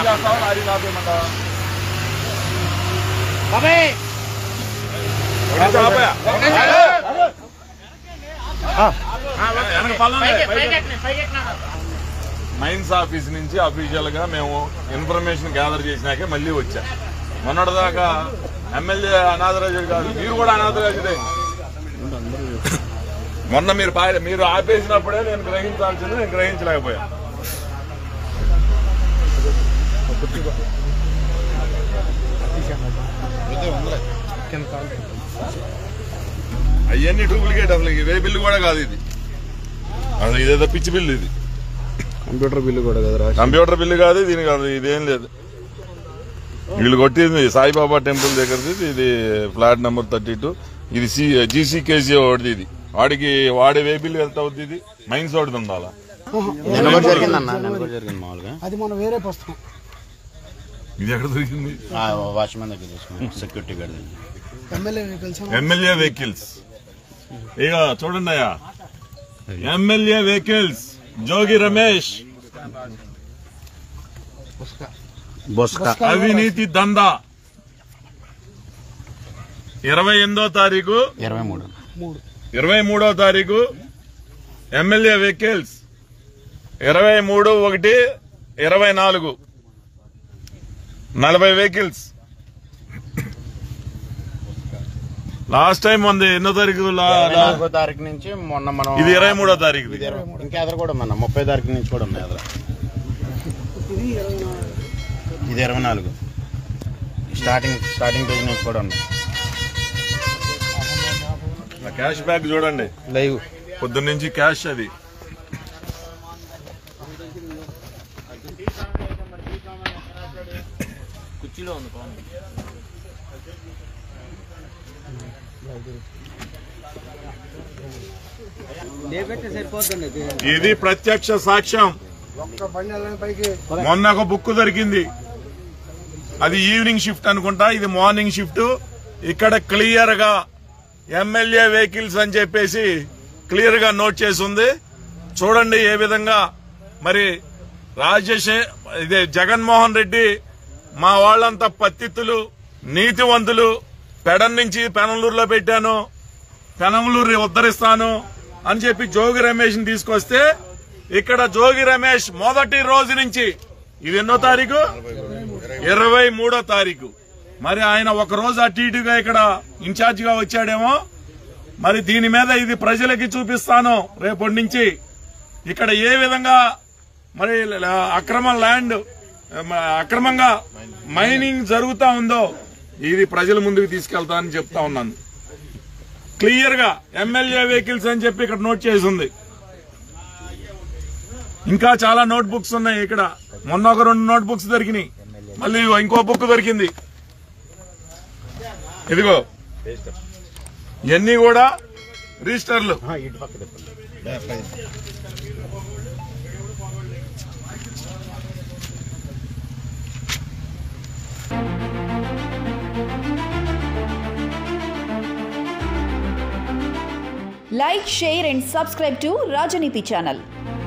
చేస్తావా లారీ ఆపేయమంటావా బాబాయ్ ఒకటి ఆపేయ్. వెనక పల్లం లేదు, పైకి. మైన్స్ ఆఫీస్ నుంచి అఫీషియల్ గా మేము ఇన్ఫర్మేషన్ గ్యాదర్ చేసినాకే మళ్ళీ వచ్చా మొన్నటిదాకా ఎమ్మెల్యే అనాథరాజుడు కాదు మీరు కూడా అనాథరాజుడే మొన్న మీరు పాయ- మీరు ఆపేసినప్పుడే నేను గ్రహించాల్సింది నేను గ్రహించలేకపోయా అవన్నీ డూప్లికేట్ అసలు ఇవే బిల్లు కూడా కాదు ఇది అసలు ఇదేదో పిచ్చి బిల్లు ఇది కంప్యూటర్ బిల్లు కూడా కదా రాసి కంప్యూటర్ బిల్లు కాదు దీని కాదు ఇదేం లేదు వీళ్ళు కొట్టింది సాయిబాబా టెంపుల్ దగ్గరది ఇది ఫ్లాట్ నెంబర్ థర్టీ టూ ఇది జీసీకేసీ వాడిది ఇది వాడికి వాడే వే బిల్లు ఎంత అవుతుంది ఇది మైన్స్ వాడిది ఉండాలా నిన్న కూడా జరిగింది అన్న నిన్న కూడా జరిగింది మామూలుగా అది మనం వేరే పుస్తకం ఇది ఎక్కడ దొరికింది ఆ వాచ్మెన్ దగ్గర తీసుకున్నాం సెక్యూరిటీ గార్డ్ దగ్గర. ఎమ్మెల్యే వెహికల్స్ ఎమ్మెల్యే వెహికల్స్ ఇక చూడండి అయ్యా ఎమ్మెల్యే వెహికల్స్ జోగి రమేష్ బొస్కా అవినీతి దందా ఇరవై ఎనిమిదో తారీఖు ఇరవై మూడు మూడు ఇరవై మూడో తారీఖు ఎమ్మెల్యే వెహికల్స్ ఇరవై మూడు ఒకటి ఇరవై నాలుగు నలభై వెహికల్స్ లాస్ట్ టైం ఉంది ఎన్నో తారీఖు లా- ఇరవై లా- నాలుగో తారీఖు నుంచి మొన్న మనం ఇది ఇరవై మూడో తారీఖు ఇది ఇరవై- ఇంకా ఎదురు కూడా ఉందన్న ముప్పై తారీఖు నుంచి కూడా ఉన్నాయి ఎదురు ఇది ఇరవై నాలుగు. ఇది ఇరవై నాలుగు స్టార్టింగ్ స్టార్టింగ్ పేజ్ నుంచి కూడా ఉన్నాయి క్యాష్ బ్యాక్ చూడండి లైవ్ పొద్దున్న నుంచి క్యాష్ అది ఇది ప్రత్యక్ష సాక్ష్యం ఒక్క బండి వెళ్ళని పైకి మొన్న ఒక బుక్ దొరికింది అది ఈవినింగ్ షిఫ్ట్ అనుకుంటా ఇది మార్నింగ్ షిఫ్ట్ ఇక్కడ క్లియర్ గా ఎమ్మెల్యే వెహికల్స్ అని చెప్పేసి క్లియర్ గా నోట్ చేసి ఉంది చూడండి ఏ విధంగా మరి రాజశే ఇదే జగన్మోహన్ రెడ్డి మా వాళ్ళంతా పత్తిత్తులు నీతివంతులు పెడన్ నుంచి పెనంలూరులో పెట్టాను పెనంలూరు ఉద్ధరిస్తాను అని చెప్పి జోగి రమేష్ ని తీసుకొస్తే ఇక్కడ జోగి రమేష్ మొదటి రోజు నుంచి ఇది ఎన్నో తారీఖు ఇరవై మూడో తారీఖు మరి ఆయన ఒక రోజు అటు ఇటుగా ఇక్కడ ఇన్ఛార్జ్ గా వచ్చాడేమో మరి దీని మీద ఇది ప్రజలకి చూపిస్తాను రేపటి నుంచి ఇక్కడ ఏ విధంగా మరి ల- అక్రమ ల్యాండ్ మ- అక్రమంగా మైనింగ్ జరుగుతా ఉందో ఇది ప్రజల ముందుకు తీసుకెళ్తా అని చెప్తా ఉన్నాను క్లియర్ గా ఎమ్మెల్యే వెహికల్స్ అని చెప్పి ఇక్కడ నోట్ చేసి ఉంది ఇంకా చాలా నోట్ బుక్స్ ఉన్నాయి ఇక్కడ మొన్న ఒక రెండు నోట్ బుక్స్ దొరికినాయి మళ్ళీ ఇదిగో ఇంకో బుక్ దొరికింది ఇదిగో ఇవన్నీ కూడా రిజిస్టర్లు ఆ, ఇటు పక్క తిప్పండి. Like, share and subscribe to Rajaniti channel.